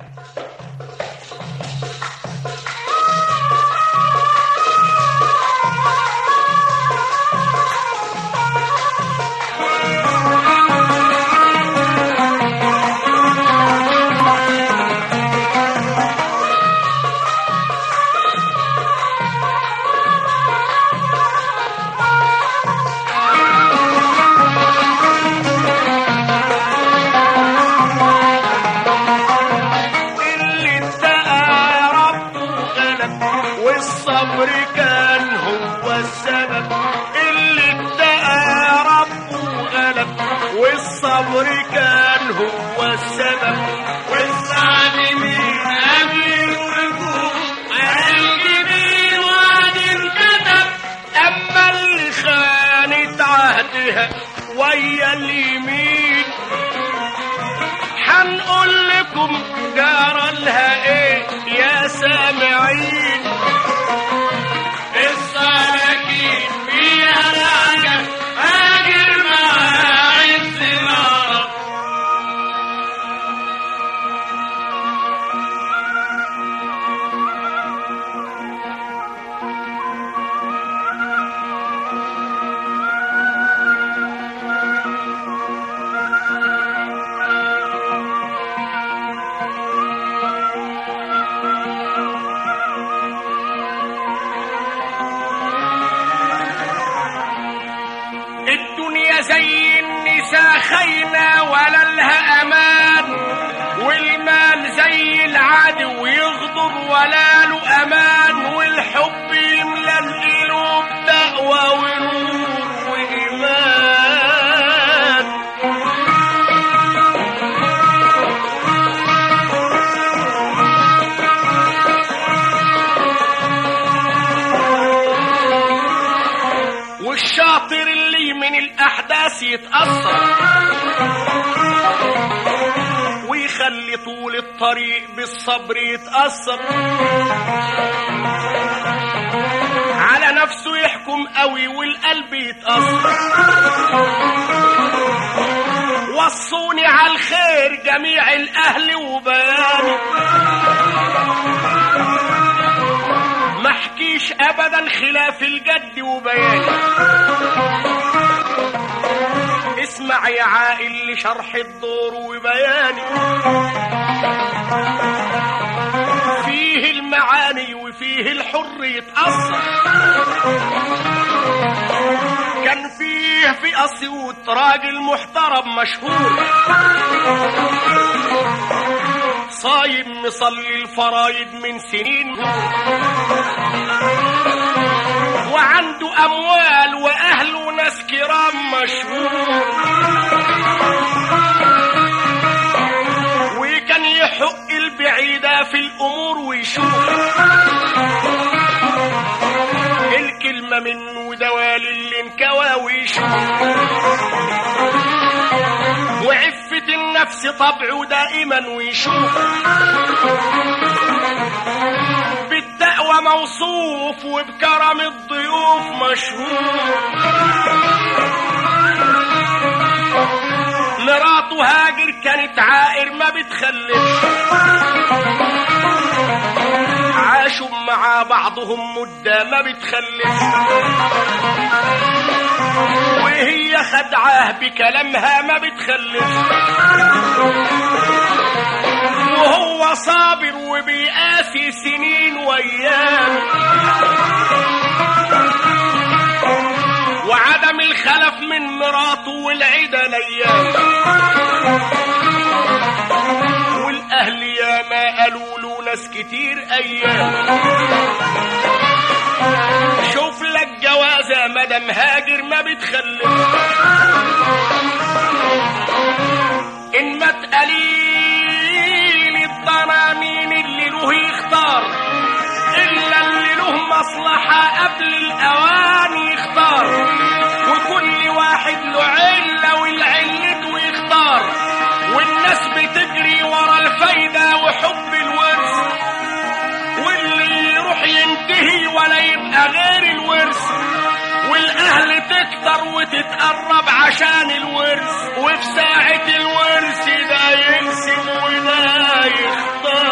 اللي اتقى ربه غلب والصبر كان هو السبب اللي اتقى ربه غلب والصبر كان هو السبب والظالمين أمير وجود الجميل وعد انكتب أما اللي خانت عهدها ويا اليمين حنقول لكم جرى لها ايه يا سامعين الصلاكين فيها العجب هاجر مع عز العرب الدنيا زي النساء خاينة ولا لها أمان والمال زي العدو يغضب ولا له أمان والحب يملى القلوب تقوى ونور وإيمان والشاطر اللي من الأحداث يتأثر ويخلي طول الطريق بالصبر يتأثر على نفسه يحكم قوي والقلب يتأثر وصوني على الخير جميع الأهل وبياني ما احكيش ابدا خلاف الجد وبياني اسمع يا عائل لشرح الدور وبياني فيه المعاني وفيه الحر يتأثر كان فيه في أسيوط راجل محترم مشهور صايم مصلي الفرايد من سنين وعنده أموال وأهله ناس كرام مشهور وكان يحق البعيدة في الأمور ويشوف الكلمة منه دوال اللي انكوى ويشوف وعفة النفس طبعه دائما ويشوف بالتقوى موصوف وبكرم الضيوف مشهور مراته هاجر كانت عائر ما بتخلفش عاشوا مع بعضهم مدة ما بتخلفش وهي خدعاه بكلامها ما بتخلفش وهو صابر وبيقاسي سنين وايام وعدم الخلف من مراته والعدا الايام والاهل يا ما قالوا له ناس كتير ايام شوف لك جوازة مدام هاجر ما بتخلف ان مات قليل الضنانين اللي له يختار الا اللي له مصلحة قبل الاوان يختار وكل واحد له علة والعلته يختار والناس بتجري ورا الفايدة وحب الورث واللي يروح ينتهي ولا يبقى غير الورث والاهل تكتر وتتقرب عشان الورث وفي ساعة الورث ده يقسم وده يختار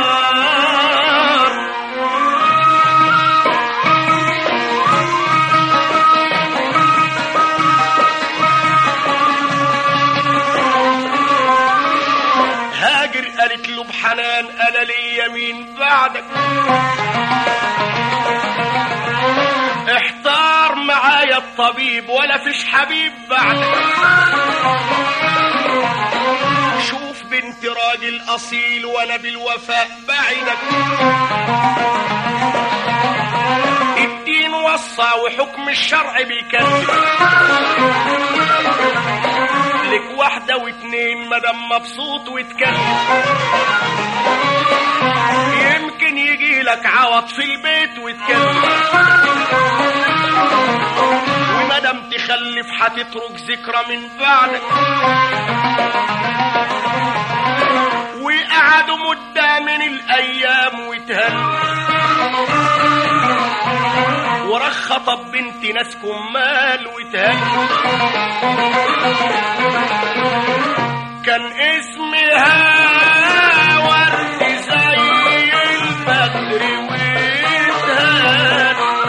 قالت له بحنان انا لي يمين بعدك احتار معايا الطبيب ولا فيش حبيب بعدك شوف بنت راجل اصيل وانا بالوفاء بعدك الدين وصى وحكم الشرع بيكذب لك واحدة واتنين مدام مبسوط وتكلم يمكن يجي لك عوض في البيت وتكلم ومدام تخلف هتترك ذكرى من بعدك وقعدوا مدة من الأيام وتهنوا ورخطت بنت ناس كمال وتهنوا كان اسمها ورد زي البدر وتهنوا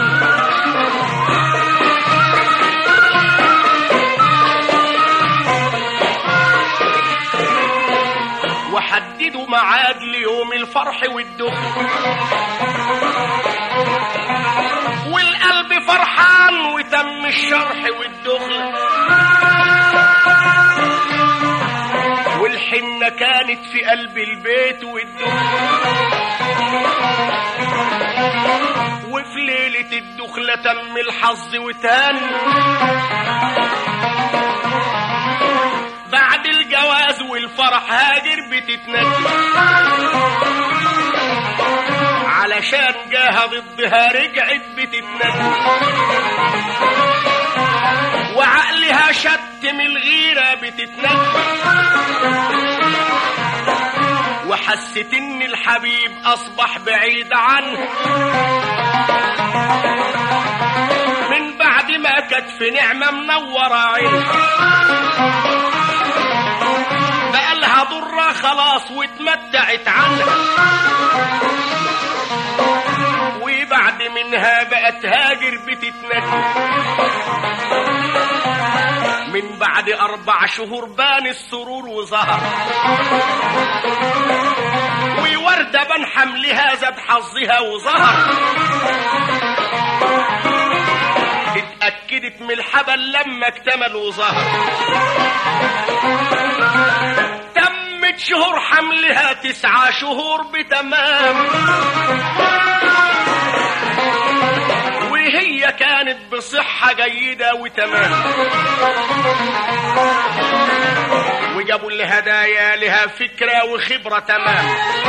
وحددوا ميعاد ليوم الفرح والدخل والقلب فرحان وتم الشرح والدخل والحنة كانت في قلب البيت والدخل وفي ليلة الدخلة تم الحظ وتهن بعد الجواز والفرح هاجر بتتندم علشان جاها ضدها رجعت بتتندم وعقلها شتم الغيرة بتتندم وحست ان الحبيب اصبح بعيد عنها من بعد ما كانت في نعمة منورة عينها بقالها ضرة خلاص واتمتعت عنها وبعد منها بقت هاجر بتتندم من بعد أربع شهور بان السرور وظهر ووردة بن حملها زاد حظها وظهر اتأكدت من الحبل لما اكتمل وظهر تمت شهور حملها تسعة شهور بتمام وهي كانت بصحة جيدة وتمام وجابوا الهدايا لها فكرة وخبرة تمام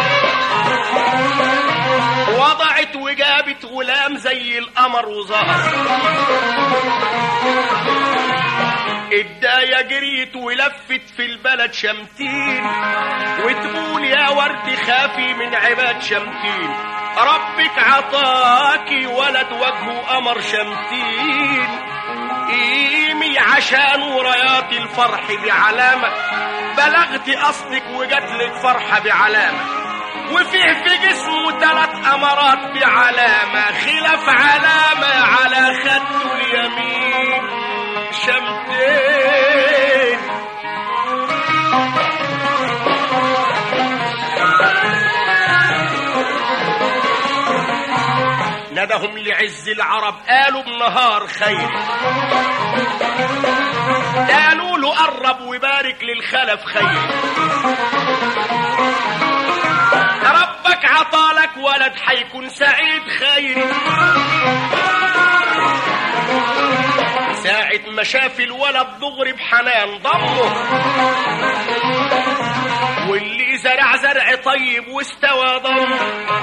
وضعت وجابت غلام زي القمر وظهر الداية جريت ولفت في البلد شمتين وتقول يا ورد خافي من عباد شمتين ربك عطاكي ولد وجهه قمر شمتين قيمي عشان ورايات الفرح بعلامة بلغت أصلك وجاتلك فرحة بعلامة وفيه في جسمه تلات أمرات بعلامة خلاف علامة على خده اليمين شمتين ندهم لعز العرب قالوا بنهار خير قالوا له قرب وبارك للخلف خير ربك عطالك ولد حيكون سعيد خير ساعة ما شاف الولد دغري بحنان ضمه واللي زرع زرع طيب واستوى ضمه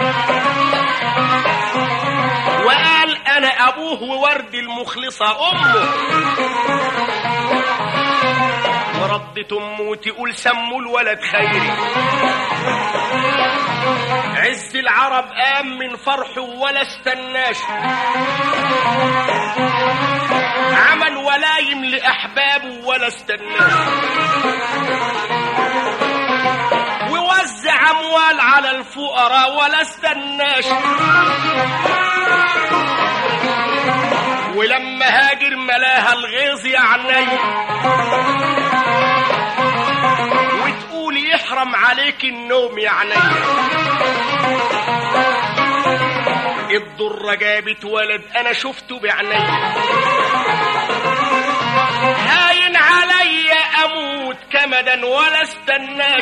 وقال انا ابوه وورد المخلصة امه وردت امه تقول سموا الولد خيري عز العرب قام من فرحه ولا استناش عمل ولايم لأحبابه ولا استناش ووزع أموال على الفقراء ولا استناش ولما هاجر ملاها الغيظ يعني وتقول يحرم حرم عليك النوم يا عينيا الضرة جابت ولد انا شفته بعينيا هاين عليا اموت كمدا ولا استناش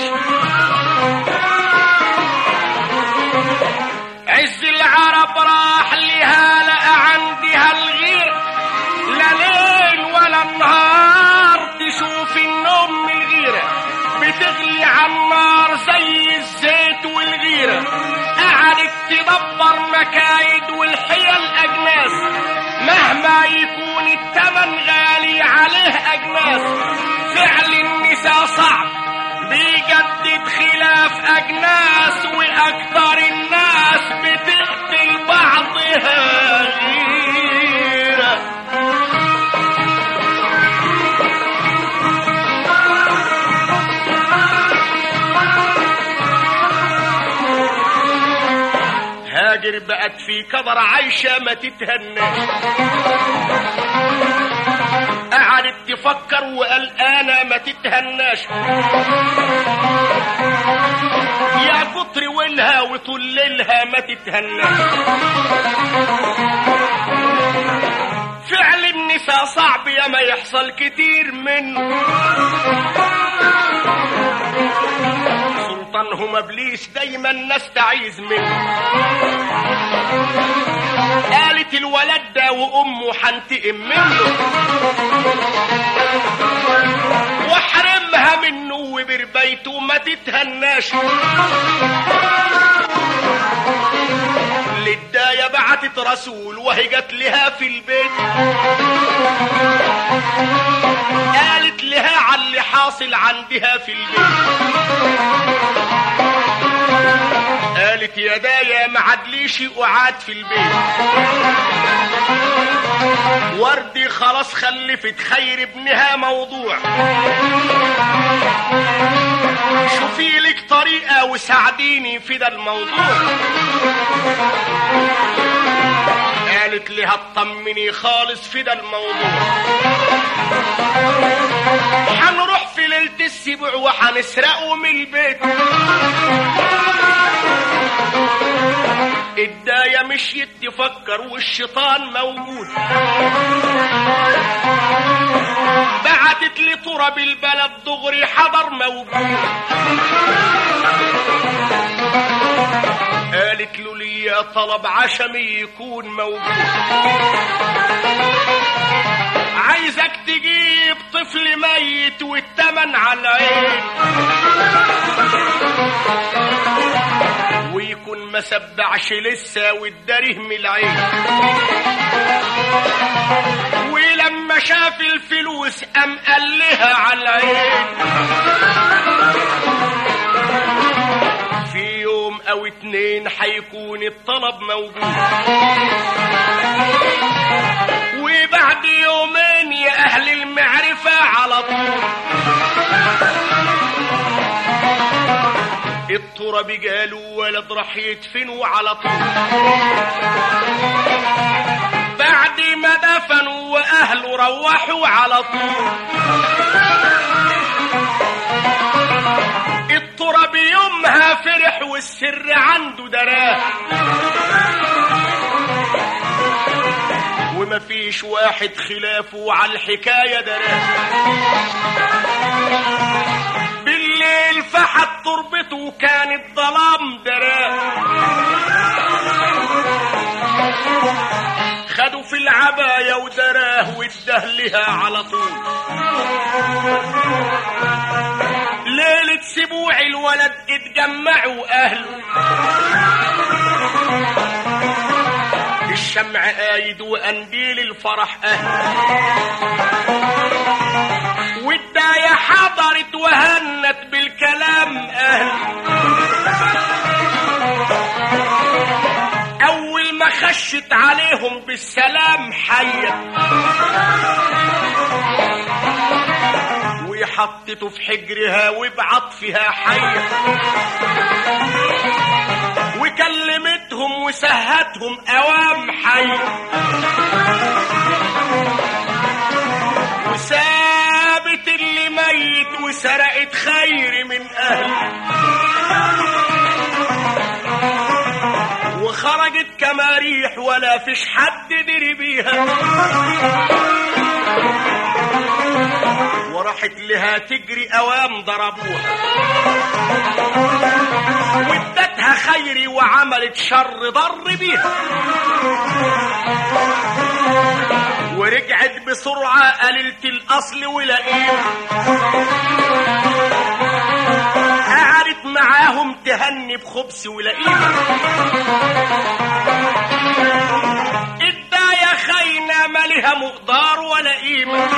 عز العرب راح لها لقى عندها الغير لا ليل ولا نهار تشوف النوم من الغيرة بتغلي على النار زي الزيت والغيرة قعدت تدبر مكايد والحيل أجناس مهما يكون التمن غالي عليه أجناس فعل النساء صعب بيجدد خلاف أجناس وأكثر الناس بتقتل بعضها غيرة هاجر بقت في كبر عايشة ما تتهناش قعدت تفكر وقلقانة ما تتهناش يا كتر ولها وطللها ما تتهناش فعل النساء صعب يا ما يحصل كتير منه سلطانهم ابليس دايما نستعيذ منه قالت الولد ده وامه حنتقم منه واحرمها منه وبربيته ما تتهناش للداية بعتت رسول وهي جت لها في البيت قالت لها على اللي حاصل عندها في البيت قالت يا دايا ما عدليش قعاد في البيت وردي خلاص خلفت خير ابنها موضوع شوفي لك طريقة وساعديني في ده الموضوع قالت لها اطمني خالص في ده الموضوع هنروح في ليلة السبع وهنسرقه من البيت الداية مشيت تفكر والشيطان موجود بعتت لتراب البلد دغري حضر موجود قالت له لي طلب عشمي يكون موجود عايزك تجيب طفل ميت والتمن على العين ويكون ما سبعش لسه والدريه من العين ولما شاف الفلوس قام قال لها على العين في يوم او اتنين حيكون الطلب موجود وبعد يومين يا اهل المعرفة على طول التراب قالوا ولد راح يدفنوا على طول بعد ما دفنوا واهله روحوا على طول التراب يومها فرح والسر عنده دراه وما فيش واحد خلافه على الحكاية دراه بالليل فحت تربته كان الظلام دراه خدوا في العباية ودراه وادهلها على طول ليلة سبوع الولد اتجمعوا أهله الشمع قايد وقنديل الفرح أهله والداية حضرت وهنت بالكلام أهله أول ما خشت عليهم بالسلام حية وحطته في حجرها وبعطفها حية وكلمتهم وسهتهم أوام حية وسابت اللي ميت وسرقت خير من اهله وخرجت كما ريح ولا فيش حد دري بيها وراحت لها تجري اوام ضربوها وادتها خيري وعملت شر ضر بيها ورجعت بسرعة قليلة الأصل ولقيت قعدت معاهم تهني بخبز ولقيت الداية خاينة ما لها مقدار ولا قيمة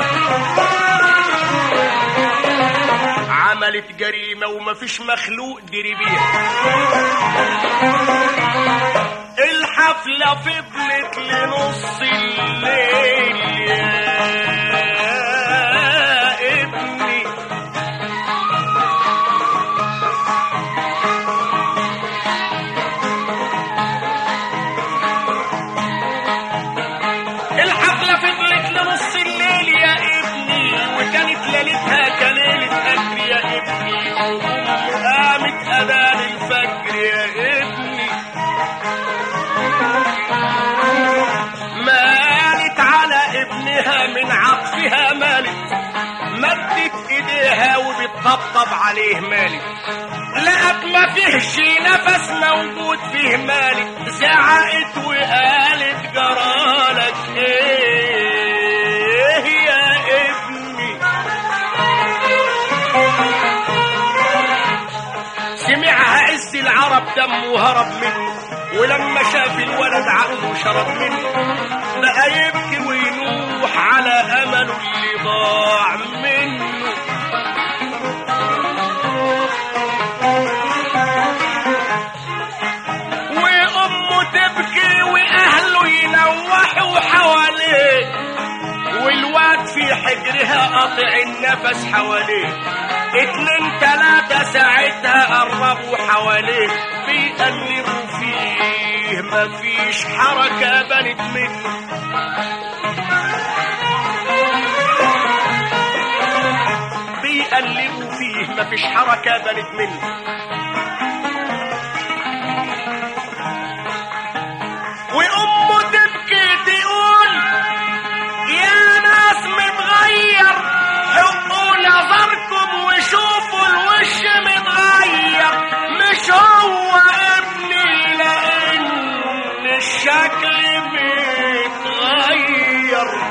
عملت جريمة ومفيش مخلوق دري بيها الحفلة فضلت لنص الليل يا ابني الحفلة فضلت لنص الليل يا ابني وكانت ليلتها كليلة أجر يا ابني قامت أذان الفجر يا ابني مالت على ابنها من عطفها مالت مدت ايديها وبتطبطب عليه مالت لقت ما فيهش نفس موجود فيه مالت زعقت وقالت جرالك ايه يا ابني سمعها عز العرب دم وهرب منه ولما شاف الولد عقله شرب منه بقى يبكي وينوح على امله اللي ضاع منه وامه تبكي واهله ينوحوا حواليه والواد في حجرها قاطع النفس حواليه اتنين تلاتة ساعتها قربوا حواليه بيقلبوا فيه مفيش حركة بنت منه بيقلبوا فيه مفيش حركة بنت منه وامه تبكي تقول يا ناس متغير حطوا نظركم وشوفوا الوش متغير مش هو ابني لان الشكل متغير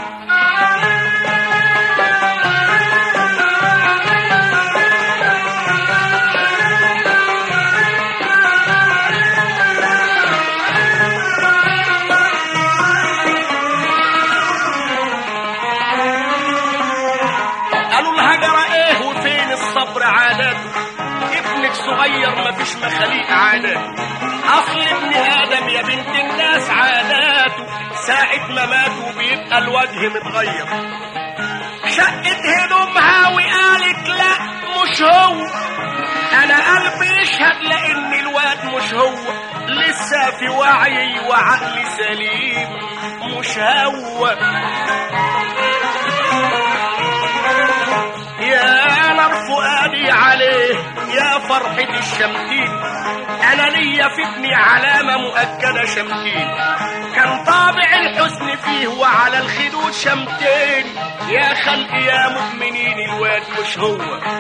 قالوا الهجرة ايه وفين الصبر عاداته ابنك صغير مفيش مخاليق عاداته اصل ابن ادم يا بنت الناس عاداته ساعة ما ماتوا بيبقى الوجه متغير شقت هدومها وقالت لا مش هو انا قلبي يشهد لان الواد مش هو لسه في وعي وعقل سليم مش هو يا نار فؤادي عليه يا فرحة الشمتين أنا ليا في ابني علامة مؤكدة شمتين كان طابع الحسن فيه وعلى الخدود شمتين يا خلق يا مؤمنين الواد مش هو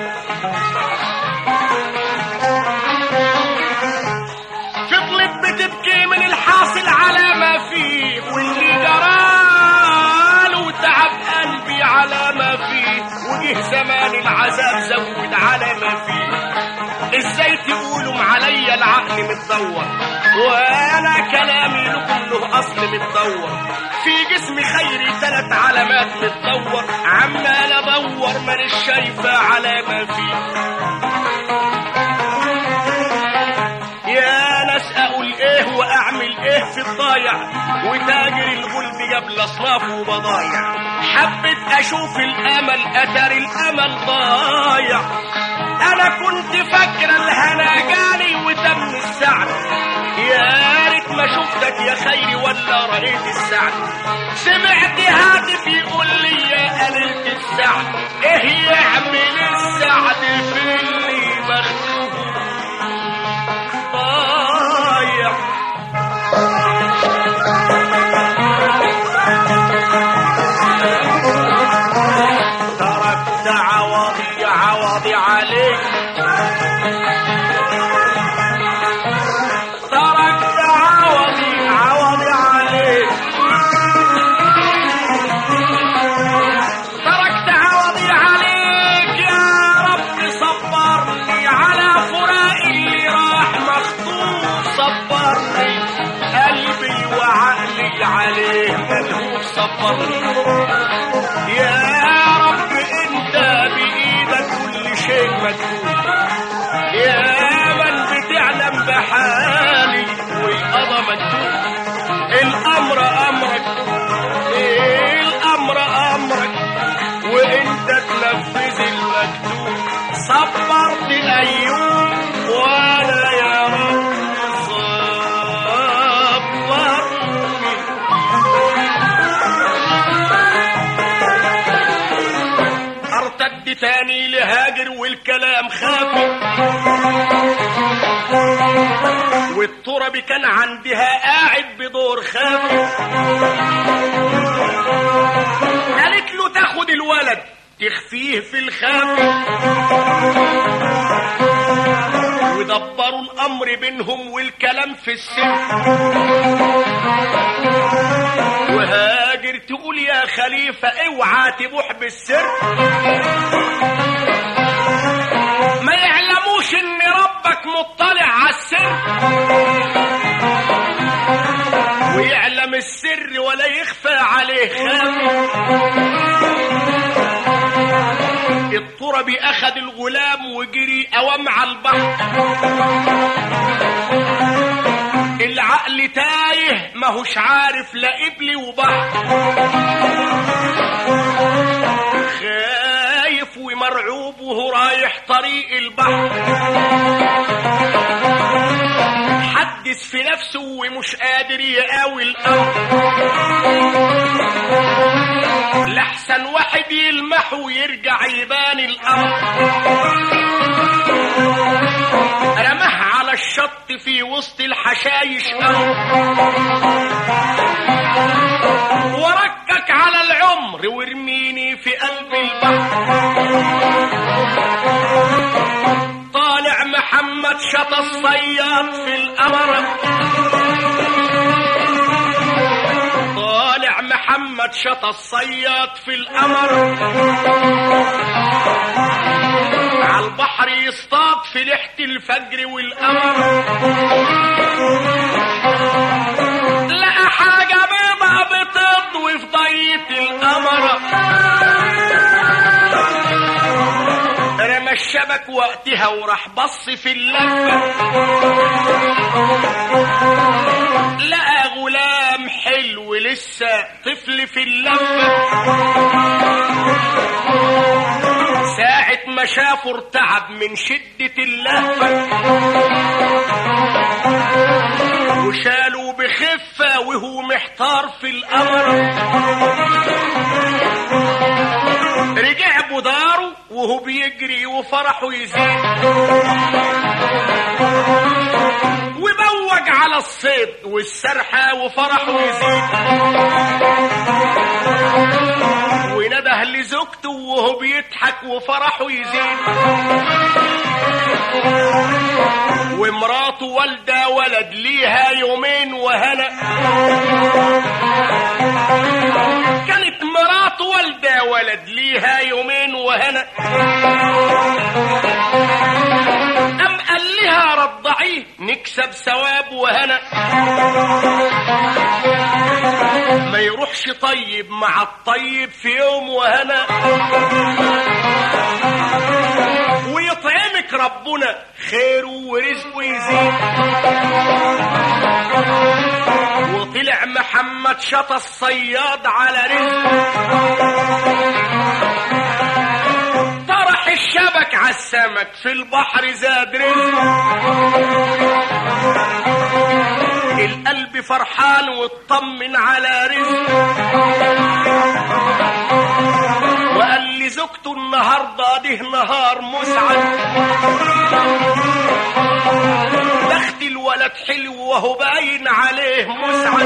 فضلت بتبكي من الحاصل على ما فيه واللي جراله تعب قلبي على ما فيه وجه زمان العذاب زود على ما فيه ازاي تقولوا عليا العقل متدور وانا كلامي لكم له اصل متدور في جسمي خيري ثلاث علامات متدور عمال ادور مانيش شايفه على ما فيه يا ناس اقول ايه واعمل ايه في الضايع وتاجر الغلب جاب اصناف وبضايع حبيت اشوف الامل اتاري الامل ضايع انا كنت فاكره الهنا جالي وتم السعد يا ريت ما شفتك يا خيري ولا رأيت السعد سمعت هاتف يقول لي يا قليلة السعد ايه يعمل السعد في اللي مخلوق ضايع تركت عوضي عوضي عليك تركت عوضي عوضي عليك تركت عوضي عليك يا رب صبرني على فراق اللي راح مخطوف صبرني قلبي وعقلي عليه ملهوف صبرني يا رب انت بايدك كل شيء مكتوب يا من بتعلم بحالي والقضى مكتوب الامر امرك الامر امرك وانت تنفذ المكتوب صبرت ايوب وانا يا رب صبرني ارتد تاني لهاجر والكلام خافي والترب كان عندها قاعد بدور خافي قالت له تاخد الولد تخفيه في الخافي ودبروا الامر بينهم والكلام في السر وهاجر تقول يا خليفة اوعى تبوح بالسر ما يعلموش ان ربك مطلع على السر ويعلم السر ولا يخفى عليه خافي التربي اخد الغلام وجري اوام على البحر العقل تايه ماهوش عارف لا قبلي وبحر خايف ومرعوب وهو رايح طريق البحر حدث في نفسه ومش قادر يقاوي الامر لحسن واحد يلمح ويرجع يبان الامر رماه على الشط في وسط الحشايش أمر وركك على العمر وارميني في قلب البحر طالع محمد شط الصياد في القمر طالع محمد شط الصياد في القمر على البحر يصطاد في لحة الفجر والقمر لقى حاجة بيضة بتضوي في ضية القمر رمى الشبك وقتها وراح بص في اللفة لقى غلام حلو لسه طفل في اللفة ساعة ما شافه ارتعب من شدة اللهفة وشالوا بخفة وهو محتار في الأمر رجع بداره وهو بيجري وفرحه يزيد وبوج على الصيد والسرحة وفرحه يزيد ونده لزوجته وهو بيضحك وفرحه يزيد ومراته والدة ولد ليها يومين وهنا كانت مراته والدة ولد ليها يومين وهنا أم قال لها رضعيه نكسب ثواب وهنا ما يروحش طيب مع الطيب في يوم وهنا ويطعمك ربنا خيره ورزقه يزيد وطلع محمد شط الصياد على رزقه طرح الشبك على السمك في البحر زاد رزقه القلب قلبي فرحان واطمن على رزق وقال لي زوجته النهارده ده نهار مسعد بخت الولد حلو وهو باين عليه مسعد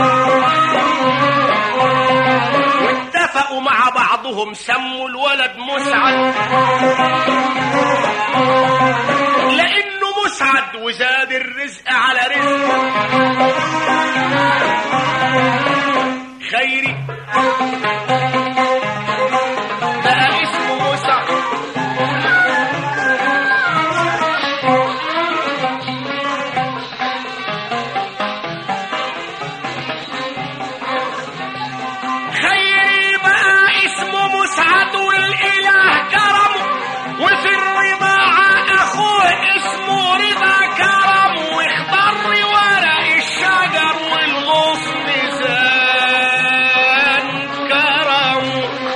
واتفقوا مع بعضهم سموا الولد مسعد لانه مسعد وزاد الرزق على رزق خيري بقى اسمه مسعد خيري بقى اسمه مسعد والاله كرمه وفي الرضاعة اخوه اسمه رضا كرم واخضر ورق الشجر والغصن زان كرم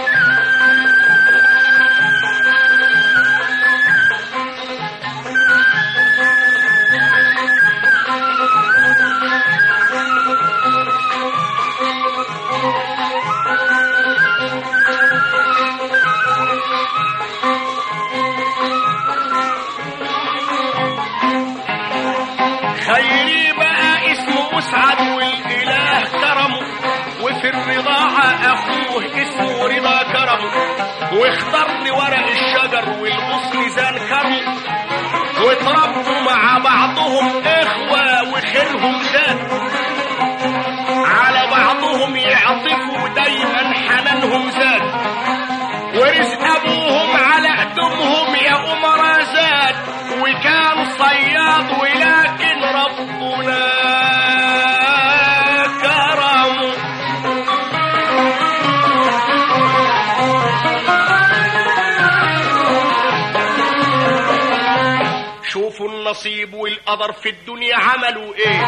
خيري بقى اسمه مسعد والاله كرمه وفي الرضاعة اخوه اسمه رضا كرمه واختار لي ورق الشجر والغصن زان كرمه واتربوا مع بعضهم اخوة وخيرهم زاد على بعضهم يعطفوا دايما حنانهم زاد ورزق ابوهم على قدمهم يا امراء زاد وكان صياد ولكن ربنا كرمه شوفوا النصيب والقدر في الدنيا عملوا ايه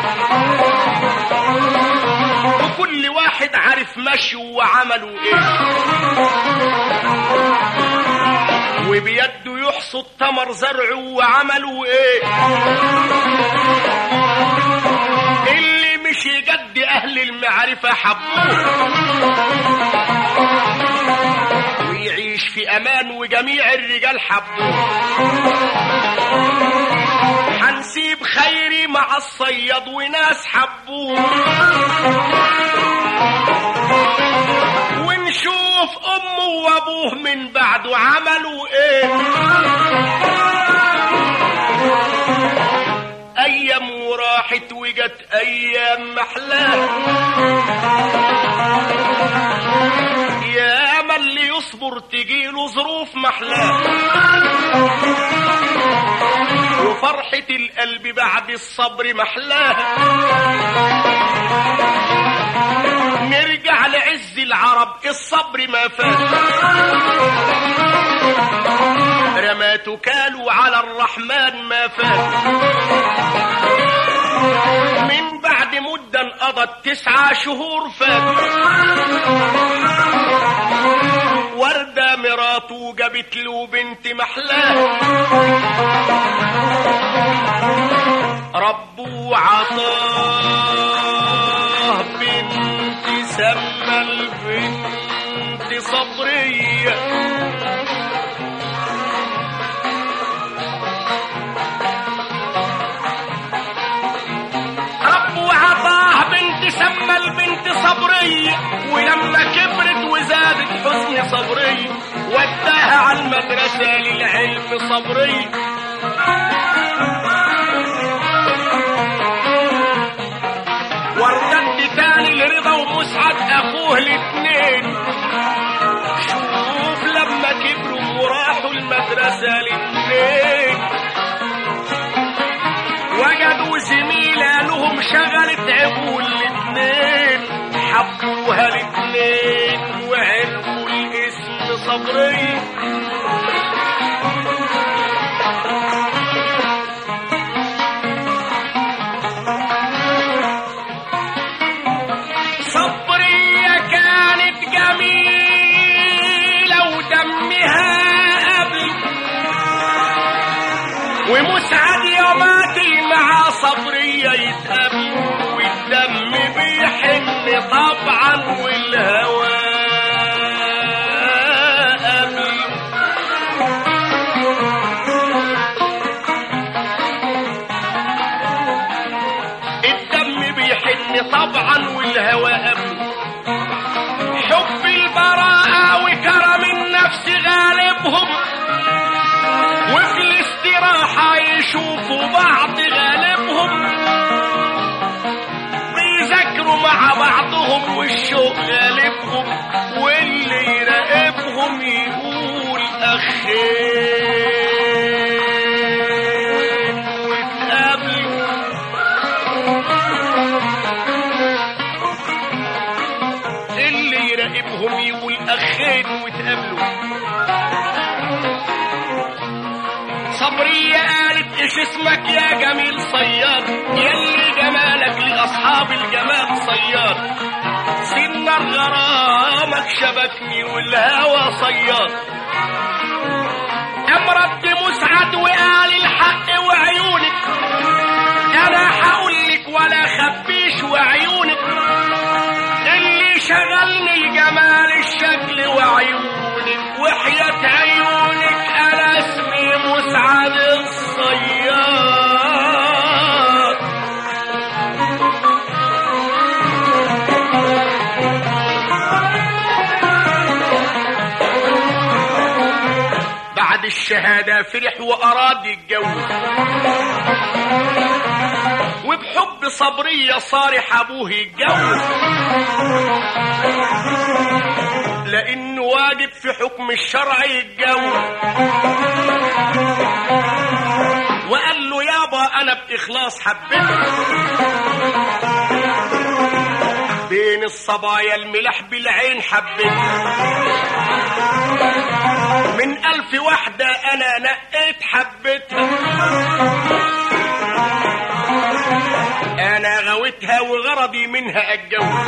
وكل واحد عارف مشي وعملوا ايه وبيده يحصد تمر زرعه وعملوا ايه اللي مش يجد اهل المعرفة حبوه ويعيش في امان وجميع الرجال حبوه حنسيب خيري مع الصياد وناس حبوه ونشوف امه وابوه من بعده عملوا ايه ايام وراحت وجت ايام محلاه يا ما اللي يصبر تجيله ظروف محلاه وفرحة القلب بعد الصبر محلاه نرجع لعز العرب الصبر ما فات رماته كالوا على الرحمن ما فات من بعد مدة انقضت تسعة شهور فات وردة مراته جابت له بنت محلاه ربه عطاه بنت سمى البنت صبرية ربه عطاه بنت سمى البنت صبرية ولما كبرت وزادت حسن صبرية وداها على المدرسة للعلم صبرية وارتد تاني لرضا ومسعد اخوه الاتنين شوف لما كبروا وراحوا المدرسة الاتنين وجدوا زميلة لهم شغلت عبوا الاتنين حبوها الاتنين وعرفوا الاسم صبري صبرية كانت جميلة ودمها قبل ومسعد يوماتي مع صبرية يتقابلوا والدم طبعا والهوى قبله حب البراءة وكرم النفس غالبهم وفي الاستراحة يشوفوا بعض غالبهم بيذاكروا مع بعضهم والشوق غالبهم واللي يراقبهم يقول أخين واتقابلوا اللي يراقبهم يقول أخين واتقابلوا صبرية قالت ايش اسمك يا جميل صياد يلي جمالك لأصحاب الجمال صياد سنر غرامك شبكني والهوى صياد قام رد مسعد وقال الحق وعيونك انا هقولك ولا خبيش وعيونك اللي شغلني جمال الشكل وعيونك وحياة عيونك انا اسمي مسعد الصياد بعد الشهادة فرح وأراد يتجوز وبحب صبرية صارح أبوه يتجوز لأنه واجب في حكم الشرع يتجوز وقال له يابا أنا بإخلاص حبيتك بين الصبايا الملح بالعين حبيتك من ألف واحدة أنا نقيت حبتها أنا غويتها وغرضي منها أتجوز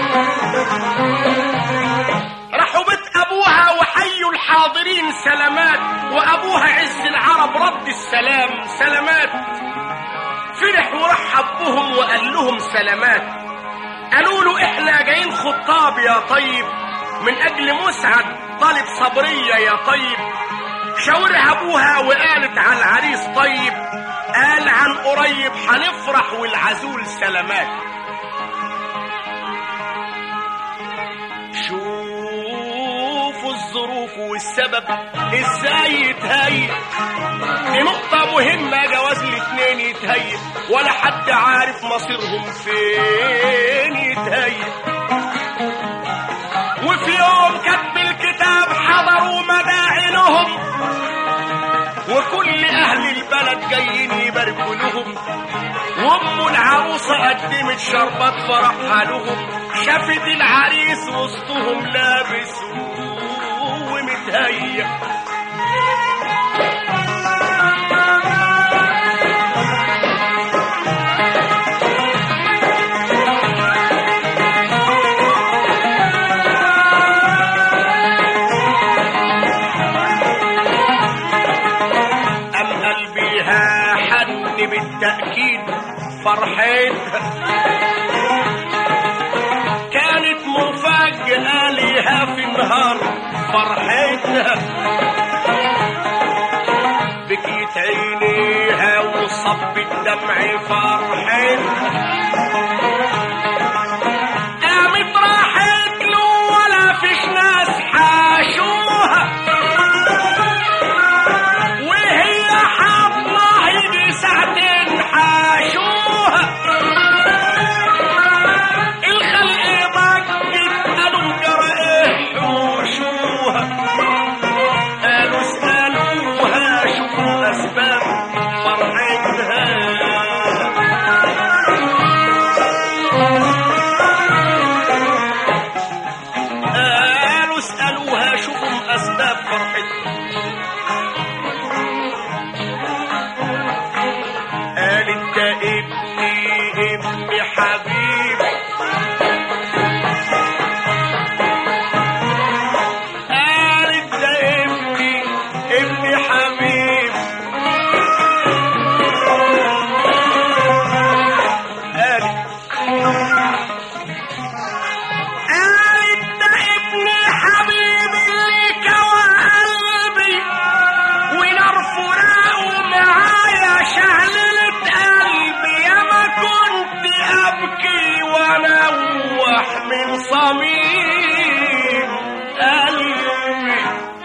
راحوا بيت أبوها وحيوا الحاضرين سلامات وأبوها عز العرب رد السلام سلامات فرح ورحب بهم وقال لهم سلامات قالوا له احنا جايين خطاب يا طيب من اجل مسعد طالب صبرية يا طيب شاورها ابوها وقالت على العريس طيب قال عن قريب هنفرح والعزول سلامات شوفوا الظروف والسبب ازاي يتهيئ دي نقطة مهمة جواز الاتنين يتهيئ ولا حد عارف مصيرهم فين يتهيئ وفي يوم كتب الكتاب حضروا مدائنهم وكل اهل البلد جايين يباركوا لهم وام العروسه قدمت شربات فرحها لهم شافت العريس وسطهم لابس ومتهيأ أم قلبيها حن بالتأكيد فرحتها كانت مفاجأة ليها في النهار فرحتها بكيت عينيها وصب الدمع فرحتها قامت راحت له ولا فيش ناس حاشوها وهي حاطة يجي ساعتين حاشوها الخلق ضجت قالوا جرى ايه حوشوها قالوا اسألوها شوفوا أسباب فرحتها قالوا اسألوها شوفوا أسباب فرحتها قالت ده ابني ابني حبيبي قالت ده ابني ابني حبيبي قالت قالت ده ابني حبيبي اللي كوى قلبي ونار فراقه معايا شعللت قلبي يا ما كنت صميم قلبي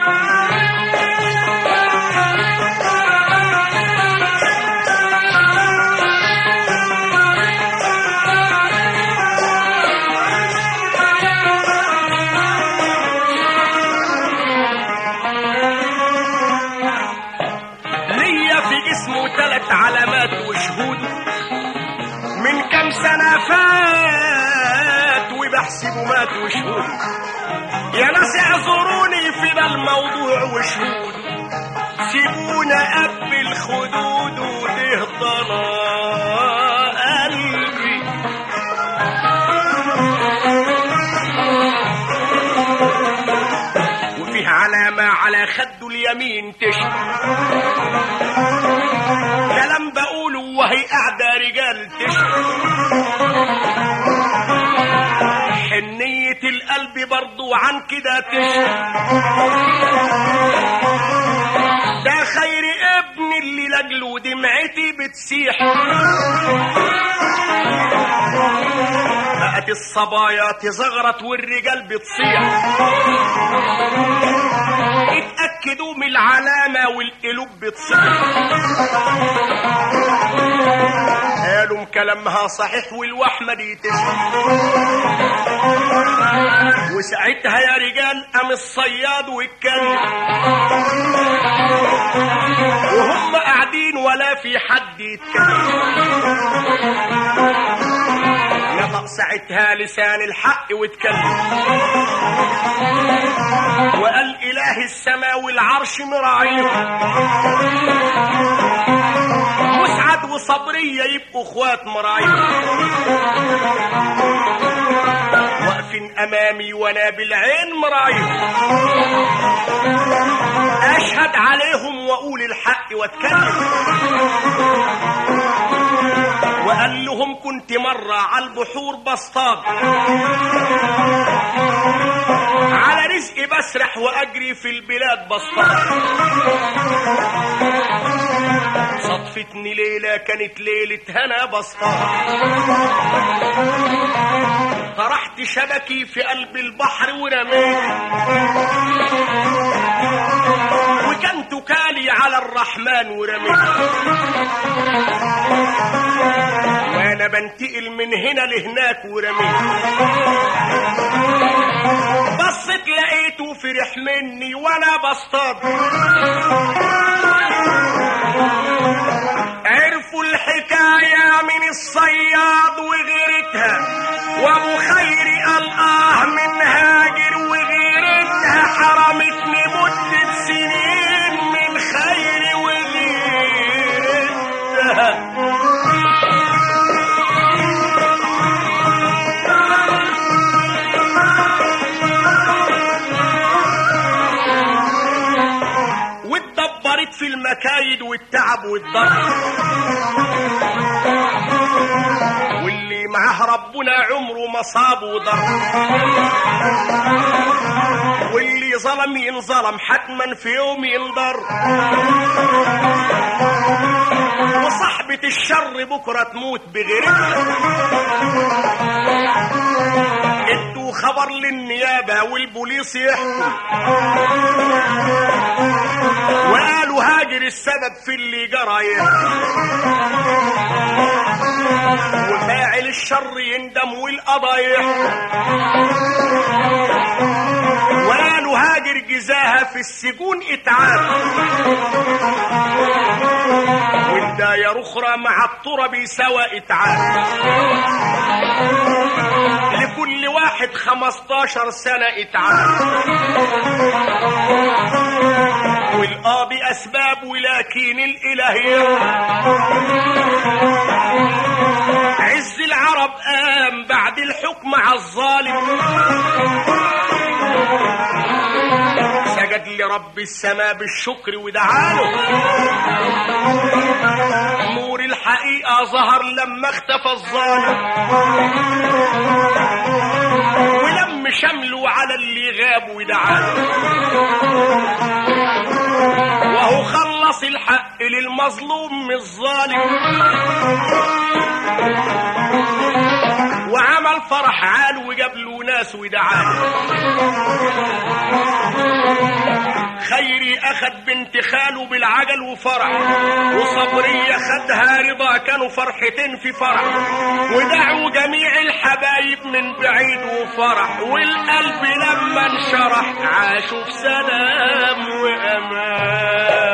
ليا في جسمه ثلاث علامات وشهود من كم سنة فات وبحسبه مات وشهود يا ناس اعذروني في ده الموضوع وشهود سيبونا قبل خدود وده ضنا قلبي وفيه علامة على خده اليمين تشهد كلام بقوله وهي قاعدة رجال تشهد حنية القلب برضو عن كده تشهد ده خير ابن اللي لاجله دمعتي بتسيح بقت الصبايا تزغرط والرجال بتصيح اتأكدوا من العلامة والقلوب بتصيح قالوا كلامها صحيح والوحمة دي تشهد وساعتها يا رجال قام الصياد واتكلم وهم قاعدين ولا في حد يتكلم نطق ساعتها لسان الحق واتكلم وقال إله السماء والعرش مراعيهم مسعد وصبرية يبقوا اخوات مراعيهم واقفين امامي وانا بالعين مراعيهم اشهد عليهم واقول الحق واتكلم وقال لهم كنت مرة على البحور بصطاد على رزقي بسرح واجري في البلاد بصطاد صدفتني ليلة كانت ليلة هنا بصطاد طرحت شبكي في قلب البحر ورميت وكان تكالي على الرحمن ورميت وانا بنتقل من هنا لهناك ورميت بصيت لقيته فرح مني وانا بصطاد عرفوا الحكاية من الصياد وغيرتها وابو خير قال اه من هاجر وغيرتها حرمتني مدة سنين من خير وغيرتها واتدبرت في المكايد والتعب والضرب واللي معاه ربنا عمره ما صاب وضرب واللي ظلم ينظلم حتما في يوم ينضر وصاحبة الشر بكرة تموت بغيرها ادوا خبر للنيابة والبوليس يحكم وقالوا هاجر السبب في اللي جرى يحكم وفاعل الشر يندم والقضا يحكم وقالوا هاجر جزاها في السجون اتعاب والداير اخرى مع الترب سوا اتعاب لكل واحد خمستاشر سنة اتعاب والقاضي أسباب ولكن الإله يحكم عز العرب قام بعد الحكم على الظالم سجد لرب السماء بالشكر ودعاله نور الحقيقة ظهر لما اختفى الظالم ولم شمله على اللي غاب ودعاله وهو خلص الحق للمظلوم من الظالم وعمل الفرح عال وجاب له ناس ودعاه خيري اخد بنت خاله بالعجل وفرح وصبرية خدها رضا كانوا فرحتين في فرح ودعوا جميع الحبايب من بعيد وفرح والقلب لما انشرح عاشوا في سلام وامان